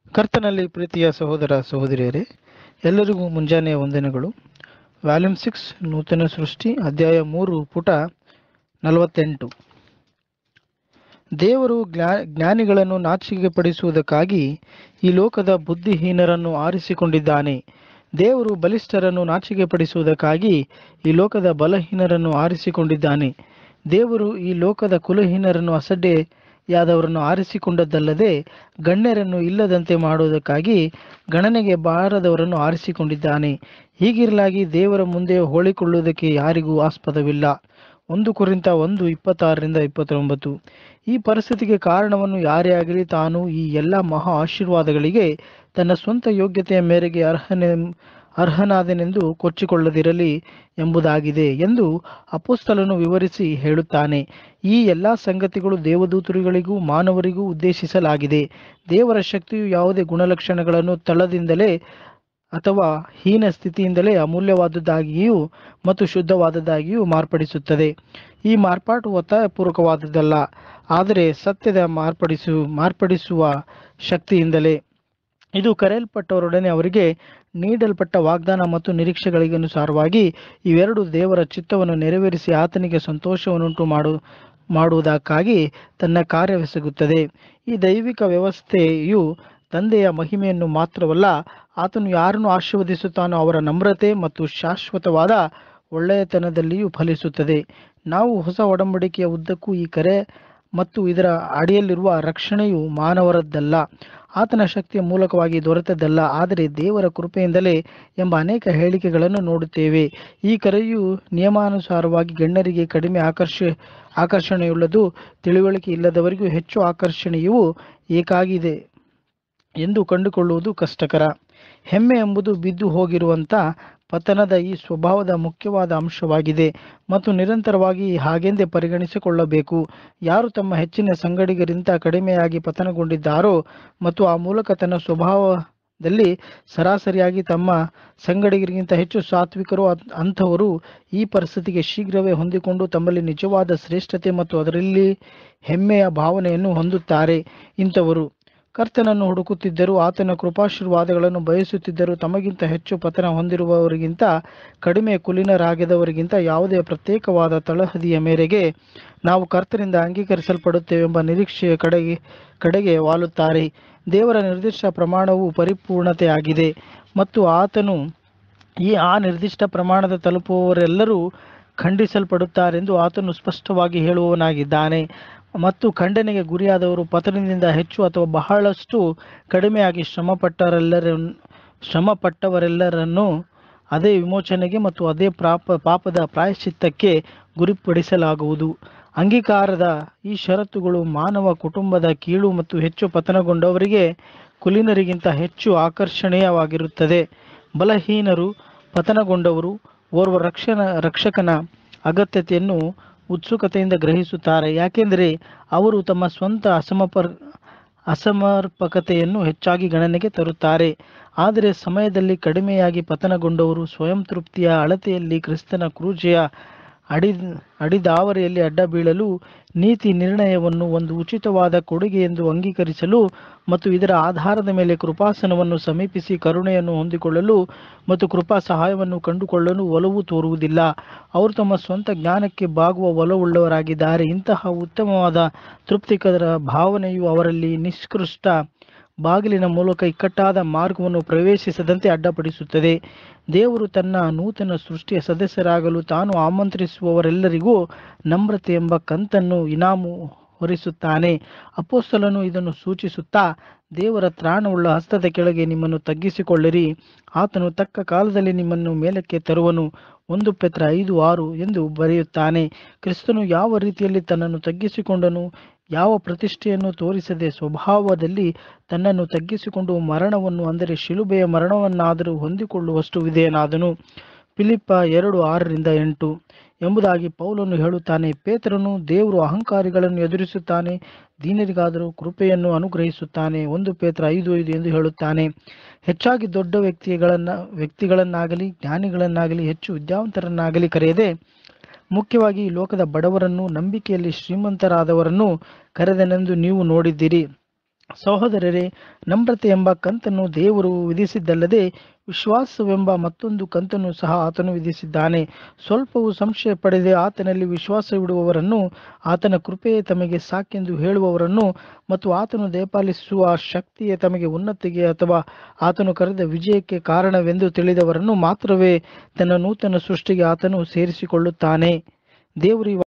ಕರ್ತನಲ್ಲಿ ಪ್ರೀತಿಯ ಸಹೋದರ ಸಹೋದರಿಯರೇ ಎಲ್ಲರಿಗೂ ಮುಂಜಾನೆಯ ವಂದನೆಗಳು ವ್ಯಾಲ್ಯೂಮ್ ಸಿಕ್ಸ್ ನೂತನ ಸೃಷ್ಟಿ ಅಧ್ಯಾಯ ಮೂರು ಪುಟ ನಲವತ್ತೆಂಟು ದೇವರು ಜ್ಞಾ ಜ್ಞಾನಿಗಳನ್ನು ನಾಚಿಕೆಪಡಿಸುವುದಕ್ಕಾಗಿ ಈ ಲೋಕದ ಬುದ್ಧಿಹೀನರನ್ನು ಆರಿಸಿಕೊಂಡಿದ್ದಾನೆ ದೇವರು ಬಲಿಷ್ಠರನ್ನು ನಾಚಿಕೆಪಡಿಸುವುದಕ್ಕಾಗಿ ಈ ಲೋಕದ ಬಲಹೀನರನ್ನು ಆರಿಸಿಕೊಂಡಿದ್ದಾನೆ ದೇವರು ಈ ಲೋಕದ ಕುಲಹೀನರನ್ನು ಅಸಡ್ಡೆಯಾದವರನ್ನು ಆರಿಸಿಕೊಂಡದ್ದಲ್ಲದೆ ಗಣ್ಯರನ್ನು ಇಲ್ಲದಂತೆ ಮಾಡುವುದಕ್ಕಾಗಿ ಗಣನೆಗೆ ಬಾರದವರನ್ನು ಆರಿಸಿಕೊಂಡಿದ್ದಾನೆ ಹೀಗಿರಲಾಗಿ ದೇವರ ಮುಂದೆ ಹೋಳಿಕೊಳ್ಳುವುದಕ್ಕೆ ಯಾರಿಗೂ ಆಸ್ಪದವಿಲ್ಲ ಒಂದು ಕುರಿತ ಒಂದು ಇಪ್ಪತ್ತಾರರಿಂದ ಇಪ್ಪತ್ತೊಂಬತ್ತು ಈ ಪರಿಸ್ಥಿತಿಗೆ ಕಾರಣವನ್ನು ಯಾರೇ ಆಗಲಿ ತಾನು ಈ ಎಲ್ಲ ಮಹಾ ಆಶೀರ್ವಾದಗಳಿಗೆ ತನ್ನ ಸ್ವಂತ ಯೋಗ್ಯತೆಯ ಮೇರೆಗೆ ಅರ್ಹನೆ ಅರ್ಹನಾದನೆಂದು ಕೊಚ್ಚಿಕೊಳ್ಳದಿರಲಿ ಎಂಬುದಾಗಿದೆ ಎಂದು ಅಪೋಸ್ತಲನು ವಿವರಿಸಿ ಹೇಳುತ್ತಾನೆ ಈ ಎಲ್ಲ ಸಂಗತಿಗಳು ದೇವದೂತರುಗಳಿಗೂ ಮಾನವರಿಗೂ ಉದ್ದೇಶಿಸಲಾಗಿದೆ ದೇವರ ಶಕ್ತಿಯು ಯಾವುದೇ ಗುಣಲಕ್ಷಣಗಳನ್ನು ತಳದಿಂದಲೇ ಅಥವಾ ಹೀನ ಸ್ಥಿತಿಯಿಂದಲೇ ಅಮೂಲ್ಯವಾದದ್ದಾಗಿಯೂ ಮತ್ತು ಶುದ್ಧವಾದದ್ದಾಗಿಯೂ ಮಾರ್ಪಡಿಸುತ್ತದೆ ಈ ಮಾರ್ಪಾಟು ಒತ್ತಾಯಪೂರ್ವಕವಾದದ್ದಲ್ಲ ಆದರೆ ಸತ್ಯದ ಮಾರ್ಪಡಿಸು ಮಾರ್ಪಡಿಸುವ ಶಕ್ತಿಯಿಂದಲೇ ಇದು ಕರೆಯಲ್ಪಟ್ಟವರೊಡನೆ ಅವರಿಗೆ ನೀಡಲ್ಪಟ್ಟ ವಾಗ್ದಾನ ಮತ್ತು ನಿರೀಕ್ಷೆಗಳಿಗೆ ಅನುಸಾರವಾಗಿ ಇವೆರಡು ದೇವರ ಚಿತ್ತವನ್ನು ನೆರವೇರಿಸಿ ಆತನಿಗೆ ಸಂತೋಷವನ್ನುಂಟು ಮಾಡು ಮಾಡುವುದಕ್ಕಾಗಿ ತನ್ನ ಕಾರ್ಯವೆಸಗುತ್ತದೆ ಈ ದೈವಿಕ ವ್ಯವಸ್ಥೆಯು ತಂದೆಯ ಮಹಿಮೆಯನ್ನು ಮಾತ್ರವಲ್ಲ ಆತನು ಯಾರನ್ನು ಆಶೀರ್ವದಿಸುತ್ತಾನೋ ಅವರ ನಮ್ರತೆ ಮತ್ತು ಶಾಶ್ವತವಾದ ಒಳ್ಳೆಯತನದಲ್ಲಿಯೂ ಫಲಿಸುತ್ತದೆ ನಾವು ಹೊಸ ಒಡಂಬಡಿಕೆಯ ಉದ್ದಕ್ಕೂ ಈ ಕರೆ ಮತ್ತು ಇದರ ಅಡಿಯಲ್ಲಿರುವ ರಕ್ಷಣೆಯು ಮಾನವರದ್ದಲ್ಲ ಆತನ ಶಕ್ತಿಯ ಮೂಲಕವಾಗಿ ದೊರೆತದ್ದಲ್ಲ ಆದರೆ ದೇವರ ಕೃಪೆಯಿಂದಲೇ ಎಂಬ ಅನೇಕ ಹೇಳಿಕೆಗಳನ್ನು ನೋಡುತ್ತೇವೆ ಈ ಕರೆಯು ನಿಯಮಾನುಸಾರವಾಗಿ ಗಣ್ಯರಿಗೆ ಕಡಿಮೆ ಆಕರ್ಷ ಆಕರ್ಷಣೆಯುಳ್ಳದು ತಿಳುವಳಿಕೆ ಇಲ್ಲದವರಿಗೂ ಹೆಚ್ಚು ಆಕರ್ಷಣೆಯೂ ಏಕಾಗಿದೆ ಎಂದು ಕಂಡುಕೊಳ್ಳುವುದು ಕಷ್ಟಕರ ಹೆಮ್ಮೆ ಎಂಬುದು ಬಿದ್ದು ಹೋಗಿರುವಂಥ ಪತನದ ಈ ಸ್ವಭಾವದ ಮುಖ್ಯವಾದ ಅಂಶವಾಗಿದೆ ಮತ್ತು ನಿರಂತರವಾಗಿ ಹಾಗೆಂದೇ ಪರಿಗಣಿಸಿಕೊಳ್ಳಬೇಕು ಯಾರು ತಮ್ಮ ಹೆಚ್ಚಿನ ಸಂಗಡಿಗರಿಂದ ಕಡಿಮೆಯಾಗಿ ಪತನಗೊಂಡಿದ್ದಾರೋ ಮತ್ತು ಆ ಮೂಲಕ ತನ್ನ ಸ್ವಭಾವದಲ್ಲಿ ಸರಾಸರಿಯಾಗಿ ತಮ್ಮ ಸಂಗಡಿಗರಿಗಿಂತ ಹೆಚ್ಚು ಸಾತ್ವಿಕರು ಅಂಥವರು ಈ ಪರಿಸ್ಥಿತಿಗೆ ಶೀಘ್ರವೇ ಹೊಂದಿಕೊಂಡು ತಮ್ಮಲ್ಲಿ ನಿಜವಾದ ಶ್ರೇಷ್ಠತೆ ಮತ್ತು ಅದರಲ್ಲಿ ಹೆಮ್ಮೆಯ ಭಾವನೆಯನ್ನು ಹೊಂದುತ್ತಾರೆ ಇಂಥವರು ಕರ್ತನನ್ನು ಹುಡುಕುತ್ತಿದ್ದರು ಆತನ ಕೃಪಾಶೀರ್ವಾದಗಳನ್ನು ಬಯಸುತ್ತಿದ್ದರು ತಮಗಿಂತ ಹೆಚ್ಚು ಪತನ ಹೊಂದಿರುವವರಿಗಿಂತ ಕಡಿಮೆ ಕುಲೀನರಾಗಿದವರಿಗಿಂತ ಯಾವುದೇ ಪ್ರತ್ಯೇಕವಾದ ತಳಹದಿಯ ಮೇರೆಗೆ ನಾವು ಕರ್ತನಿಂದ ಅಂಗೀಕರಿಸಲ್ಪಡುತ್ತೇವೆಂಬ ನಿರೀಕ್ಷೆಯ ಕಡೆಗೆ ಕಡೆಗೆ ವಾಲುತ್ತಾರೆ ದೇವರ ನಿರ್ದಿಷ್ಟ ಪ್ರಮಾಣವು ಪರಿಪೂರ್ಣತೆಯಾಗಿದೆ ಮತ್ತು ಆತನು ಈ ಆ ನಿರ್ದಿಷ್ಟ ಪ್ರಮಾಣದ ತಲುಪುವವರೆಲ್ಲರೂ ಖಂಡಿಸಲ್ಪಡುತ್ತಾರೆಂದು ಆತನು ಸ್ಪಷ್ಟವಾಗಿ ಹೇಳುವವನಾಗಿದ್ದಾನೆ ಮತ್ತು ಖಂಡನೆಗೆ ಗುರಿಯಾದವರು ಪತನದಿಂದ ಹೆಚ್ಚು ಅಥವಾ ಬಹಳಷ್ಟು ಕಡಿಮೆಯಾಗಿ ಶ್ರಮಪಟ್ಟರೆಲ್ಲರ ಶ್ರಮಪಟ್ಟವರೆಲ್ಲರನ್ನು ಅದೇ ವಿಮೋಚನೆಗೆ ಮತ್ತು ಅದೇ ಪ್ರಾಪ ಪಾಪದ ಪ್ರಾಯಶ್ಚಿತ್ತಕ್ಕೆ ಗುರಿಪಡಿಸಲಾಗುವುದು ಅಂಗೀಕಾರದ ಈ ಷರತ್ತುಗಳು ಮಾನವ ಕುಟುಂಬದ ಕೀಳು ಮತ್ತು ಹೆಚ್ಚು ಪತನಗೊಂಡವರಿಗೆ ಕುಲೀನರಿಗಿಂತ ಹೆಚ್ಚು ಆಕರ್ಷಣೀಯವಾಗಿರುತ್ತದೆ ಬಲಹೀನರು ಪತನಗೊಂಡವರು ಓರ್ವ ರಕ್ಷಣ ರಕ್ಷಕನ ಅಗತ್ಯತೆಯನ್ನು ಉತ್ಸುಕತೆಯಿಂದ ಗ್ರಹಿಸುತ್ತಾರೆ ಯಾಕೆಂದರೆ ಅವರು ತಮ್ಮ ಸ್ವಂತ ಅಸಮಪರ್ ಅಸಮರ್ಪಕತೆಯನ್ನು ಹೆಚ್ಚಾಗಿ ಗಣನೆಗೆ ತರುತ್ತಾರೆ ಆದರೆ ಸಮಯದಲ್ಲಿ ಕಡಿಮೆಯಾಗಿ ಪತನಗೊಂಡವರು ಸ್ವಯಂ ತೃಪ್ತಿಯ ಅಳತೆಯಲ್ಲಿ ಕ್ರಿಸ್ತನ ಕ್ರೂಜೆಯ ಅಡಿ ಅಡಿದಾವರಿಯಲ್ಲಿ ಅಡ್ಡ ಬೀಳಲು ನೀತಿ ನಿರ್ಣಯವನ್ನು ಒಂದು ಉಚಿತವಾದ ಕೊಡುಗೆ ಎಂದು ಅಂಗೀಕರಿಸಲು ಮತ್ತು ಇದರ ಆಧಾರದ ಮೇಲೆ ಕೃಪಾಸನವನ್ನು ಸಮೀಪಿಸಿ ಕರುಣೆಯನ್ನು ಹೊಂದಿಕೊಳ್ಳಲು ಮತ್ತು ಕೃಪಾ ಸಹಾಯವನ್ನು ಕಂಡುಕೊಳ್ಳಲು ಒಲವು ತೋರುವುದಿಲ್ಲ ಅವರು ತಮ್ಮ ಸ್ವಂತ ಜ್ಞಾನಕ್ಕೆ ಬಾಗುವ ಒಲವುಳ್ಳವರಾಗಿದ್ದಾರೆ ಇಂತಹ ಉತ್ತಮವಾದ ತೃಪ್ತಿಕರ ಭಾವನೆಯು ಅವರಲ್ಲಿ ನಿಷ್ಕೃಷ್ಟ ಬಾಗಿಲಿನ ಮೂಲಕ ಇಕ್ಕಟ್ಟಾದ ಮಾರ್ಗವನ್ನು ಪ್ರವೇಶಿಸದಂತೆ ಅಡ್ಡಪಡಿಸುತ್ತದೆ ದೇವರು ತನ್ನ ನೂತನ ಸೃಷ್ಟಿಯ ಸದಸ್ಯರಾಗಲು ತಾನು ಆಮಂತ್ರಿಸುವವರೆಲ್ಲರಿಗೂ ನಮ್ರತೆ ಎಂಬ ಕಂತನ್ನು ಇನಾಮು ಹೊರಿಸುತ್ತಾನೆ ಅಪೋಸ್ತಲನು ಇದನ್ನು ಸೂಚಿಸುತ್ತಾ ದೇವರ ತ್ರಾಣವುಳ್ಳ ಹಸ್ತದ ಕೆಳಗೆ ನಿಮ್ಮನ್ನು ತಗ್ಗಿಸಿಕೊಳ್ಳಿರಿ ಆತನು ತಕ್ಕ ಕಾಲದಲ್ಲಿ ನಿಮ್ಮನ್ನು ಮೇಲಕ್ಕೆ ತರುವನು ಒಂದು ಪೆತ್ರ ಐದು ಆರು ಎಂದು ಬರೆಯುತ್ತಾನೆ ಕ್ರಿಸ್ತನು ಯಾವ ರೀತಿಯಲ್ಲಿ ತನ್ನನ್ನು ತಗ್ಗಿಸಿಕೊಂಡನು ಯಾವ ಪ್ರತಿಷ್ಠೆಯನ್ನು ತೋರಿಸದೆ ಸ್ವಭಾವದಲ್ಲಿ ತನ್ನನ್ನು ತಗ್ಗಿಸಿಕೊಂಡು ಮರಣವನ್ನು ಅಂದರೆ ಶಿಲುಬೆಯ ಮರಣವನ್ನಾದರೂ ಹೊಂದಿಕೊಳ್ಳುವಷ್ಟು ವಿಧೇಯನಾದನು ಫಿಲಿಪ್ಪ ಎರಡು ಆರರಿಂದ ಎಂಟು ಎಂಬುದಾಗಿ ಪೌಲನು ಹೇಳುತ್ತಾನೆ ಪೇತ್ರನು ದೇವರು ಅಹಂಕಾರಿಗಳನ್ನು ಎದುರಿಸುತ್ತಾನೆ ದೀನರಿಗಾದರೂ ಕೃಪೆಯನ್ನು ಅನುಗ್ರಹಿಸುತ್ತಾನೆ ಒಂದು ಪೇತ್ರ ಐದು ಐದು ಎಂದು ಹೇಳುತ್ತಾನೆ ಹೆಚ್ಚಾಗಿ ದೊಡ್ಡ ವ್ಯಕ್ತಿಗಳನ್ನ ವ್ಯಕ್ತಿಗಳನ್ನಾಗಲಿ ಜ್ಞಾನಿಗಳನ್ನಾಗಲಿ ಹೆಚ್ಚು ವಿದ್ಯಾವಂತರನ್ನಾಗಲಿ ಕರೆಯದೆ ಮುಖ್ಯವಾಗಿ ಈ ಲೋಕದ ಬಡವರನ್ನು ನಂಬಿಕೆಯಲ್ಲಿ ಶ್ರೀಮಂತರಾದವರನ್ನು ಕರೆದನೆಂದು ನೀವು ನೋಡಿದ್ದೀರಿ ಸಹೋದರರೇ ನಮ್ರತೆ ಎಂಬ ಕಂತನ್ನು ದೇವರು ವಿಧಿಸಿದ್ದಲ್ಲದೆ ವಿಶ್ವಾಸವೆಂಬ ಮತ್ತೊಂದು ಕಂತನ್ನು ಸಹ ಆತನು ವಿಧಿಸಿದ್ದಾನೆ ಸ್ವಲ್ಪವೂ ಸಂಶಯ ಪಡೆದೆ ಆತನಲ್ಲಿ ವಿಶ್ವಾಸವಿಡುವವರನ್ನು ಆತನ ಕೃಪೆಯೇ ತಮಗೆ ಸಾಕೆಂದು ಹೇಳುವವರನ್ನು ಮತ್ತು ಆತನು ದಯಪಾಲಿಸುವ ಶಕ್ತಿಯೇ ತಮಗೆ ಉನ್ನತಿಗೆ ಅಥವಾ ಆತನು ಕರೆದ ವಿಜಯಕ್ಕೆ ಕಾರಣವೆಂದು ತಿಳಿದವರನ್ನು ಮಾತ್ರವೇ ತನ್ನ ನೂತನ ಸೃಷ್ಟಿಗೆ ಆತನು ಸೇರಿಸಿಕೊಳ್ಳುತ್ತಾನೆ ದೇವರು ಈ